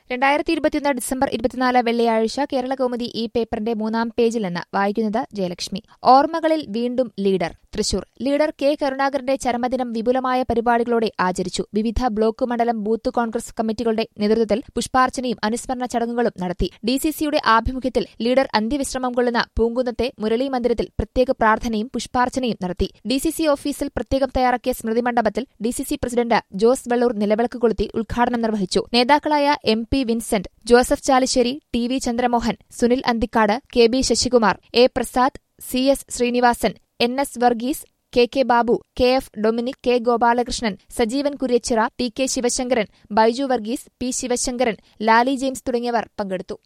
രണ്ടായിരത്തി ഇരുപത്തിയൊന്ന് ഡിസംബർ ഇരുപത്തിനാല് വെള്ളിയാഴ്ച കേരള കൗമുദി ഈ പേപ്പറിന്റെ മൂന്നാം പേജിൽ നിന്ന് വായിക്കുന്നത് ജയലക്ഷ്മി ഓർമ്മകളിൽ വീണ്ടും ലീഡർ തൃശൂർ ലീഡർ കെ കരുണാകരന്റെ ചരമദിനം വിപുലമായ പരിപാടികളോടെ ആചരിച്ചു വിവിധ ബ്ലോക്ക് മണ്ഡലം ബൂത്ത് കോൺഗ്രസ് കമ്മിറ്റികളുടെ നേതൃത്വത്തിൽ പുഷ്പാർച്ചനയും അനുസ്മരണ ചടങ്ങുകളും നടത്തി ഡിസിസിയുടെ ആഭിമുഖ്യത്തിൽ ലീഡർ അന്ത്യവിശ്രമം കൊള്ളുന്ന പൂങ്കുന്നത്തെ മുരളി മന്ദിരത്തിൽ പ്രത്യേക പ്രാർത്ഥനയും പുഷ്പാർച്ചനയും നടത്തി ഡിസിസി ഓഫീസിൽ പ്രത്യേകം തയ്യാറാക്കിയ സ്മൃതി മണ്ഡപത്തിൽ ഡിസിസി പ്രസിഡന്റ് ജോസ് വെള്ളൂർ നിലവിളക്ക് കൊളുത്തി ഉദ്ഘാടനം നിർവഹിച്ചു നേതാക്കളായ M P Vincent Joseph Chalissery T V Chandramohan Sunil Anthikkad K B Sasikumar A Prasad C S Srinivasan N S Varghese K K Babu K F Dominic K Gopalakrishnan Sajeevan Kuriachira T K Sivasankaran Baiju Varghese P Sivasankaran Lali James തുടങ്ങിയവർ പങ്കെടുത്തു